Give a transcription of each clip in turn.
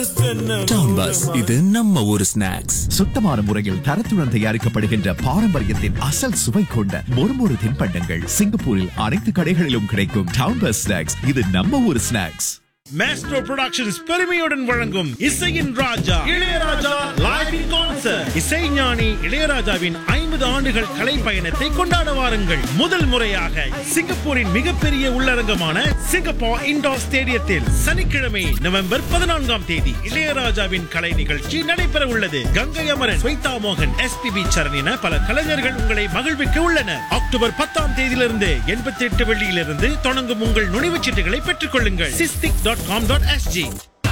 town bus இது நம்ம ஊரு ஸ்நாக்ஸ் சுத்தமான முறையில் தரத்துடன் தயாரிக்கப்படுகின்ற பாரம்பரியத்தின் அசல் சுவை கொண்ட மொறுமொறு தின்பண்டங்கள் சிங்கப்பூரில் அனைத்து கடைகளிலும் கிடைக்கும் டவுன் பஸ் ஸ்நாக்ஸ் இது நம்ம ஊர் ஸ்நாக்ஸ் மேஸ்ட்ரோ புரொடக்ஷன்ஸ் பெருமையுடன் வழங்கும் இசையின் ராஜா இளையராஜா லைவ் இன் கான்சர்ட் இசைஞானி இளையராஜாவின் ஐம்பது ஆண்டுகள் கலை பயணத்தை கொண்டாட வாருங்கள் முதல் முறையாக சிங்கப்பூரின் மிகப்பெரிய உள்ளரங்கமான சிங்கப்பூர் இண்டோர் ஸ்டேடியத்தில் சனிக்கிழமை நவம்பர் பதினான்காம் தேதி இளையராஜாவின் கலை நிகழ்ச்சி நடைபெற உள்ளது கங்கை அமரன் ஸ்வைதா மோகன் எஸ்பிபி சரண் என பல கலைஞர்கள் உங்களை மகிழ்விக்க உள்ளனர் அக்டோபர் பத்தாம் தேதியிலிருந்து எண்பத்தி எட்டு வெள்ளியிலிருந்து தொடங்கும் உங்கள் நுழைவுச் சீட்டுகளை பெற்றுக் கொள்ளுங்கள் SISTIC dot com dot SG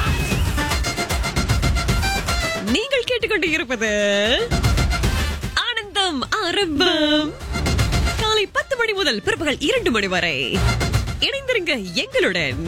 நீங்கள் கேட்டுக்கொண்டு இருப்பது ஆனந்தம் ஆரம்பம் காலை பத்து மணி முதல் பிற்பகல் இரண்டு மணி வரை இணைந்திருங்க எங்களுடன்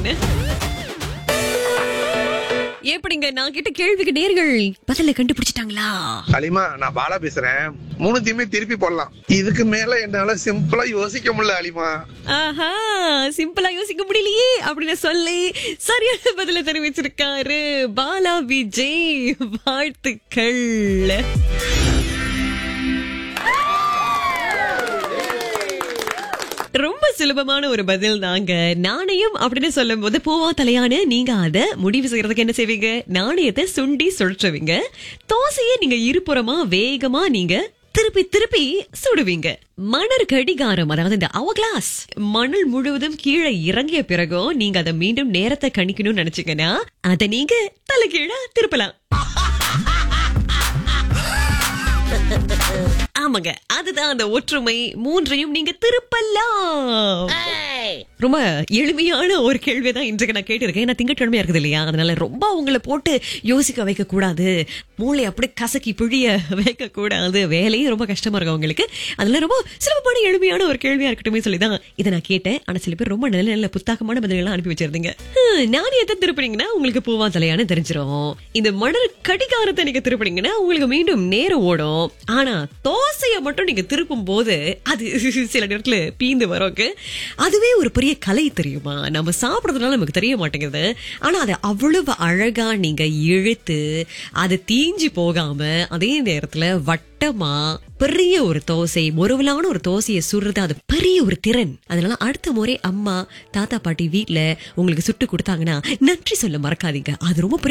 எப்படிங்க நான் கிட்ட கேள்விக்கு நேர்கள் பதில கண்டுபிடிச்சிட்டாங்களா அலிமா நான் பாலா பேசுறேன் மூணுத்தையுமே திருப்பி போடலாம் இதுக்கு மேல என்னால சிம்பிளா யோசிக்க முடியல அலிமா ஆஹா சிம்பிளா யோசிக்க முடியலையே அப்படின்னு சொல்லி சரியான பதில தெரிவிச்சிருக்காரு பாலா விஜய் வாழ்த்துக்கள் ரொம்ப சுலபமான ஒரு பதில் தாங்க நாணயம் அப்படின்னு சொல்லும் போது பூவா தலையான நீங்க அத முடிவு செய்யறதுக்கு என்ன செய்வீங்க நாணயத்தை சுண்டி சுழற்றுவீங்க தோசையை நீங்க இருபுறமா வேகமா நீங்க திருப்பி திருப்பி சுடுவீங்க மணர் கடிகாரம் அதாவது இந்த அவ கிளாஸ் மணல் முழுவதும் கீழே இறங்கிய பிறகும் நீங்க அதை மீண்டும் நேரத்தை கணிக்கணும்னு நினைச்சீங்கன்னா அதை நீங்க தலைகீழா திருப்பலாம் ஆமாங்க அதுதான் அந்த ஒற்றுமை மூன்றையும் நீங்க திருப்பலாம் ரொம்ப எளிமையான ஒரு கேள்வி தான் இன்றைக்கு நான் கேட்டிருக்கேன் ஏன்னா திங்கட்கிழமையா இருக்குது இல்லையா அதனால ரொம்ப உங்களை போட்டு யோசிக்க வைக்க கூடாது மூளை அப்படியே கசக்கி பிழிய வைக்க கூடாது வேலையும் ரொம்ப கஷ்டமா இருக்கும் உங்களுக்கு அதனால ரொம்ப சுலபமான எளிமையான ஒரு கேள்வியா இருக்கட்டுமே சொல்லி தான் இதை நான் கேட்டேன் ஆனா சில பேர் ரொம்ப நல்ல நல்ல புத்தாக்கமான பதில்கள்லாம் அனுப்பி வச்சிருந்தீங்க ஹம், நாணயத்தை திருப்பினீங்கன்னா உங்களுக்கு பூவா தலையான்னு தெரிஞ்சிரும் இந்த மணல் கடிகாரத்தை நீங்க திருப்பினீங்கன்னா உங்களுக்கு மீண்டும் நேரம் ஓடும் ஆனா தோசையை மட்டும் நீங்க திருப்பும் போது அது சில நேரத்துல பீந்து வரோக்கு அதுவே ஒரு பெரிய கலை தெரியுமா நம்ம சாப்பிடுறதுனால நமக்கு தெரிய மாட்டேங்குது ஆனா அதை அவ்வளவு அழகா நீங்க இழுத்து அது தீஞ்சு போகாம அதே நேரத்துல வட்டமா பெரிய ஒரு தோசை முருவலான ஒரு தோசையை சுடுறது அது பெரிய ஒரு திறன் அதனால அடுத்த முறை அம்மா தாத்தா பாட்டி வீட்ல உங்களுக்கு சுட்டு கொடுத்தாங்கன்னா நன்றி சொல்ல மறக்காதீங்க அது ரொம்ப பெரிய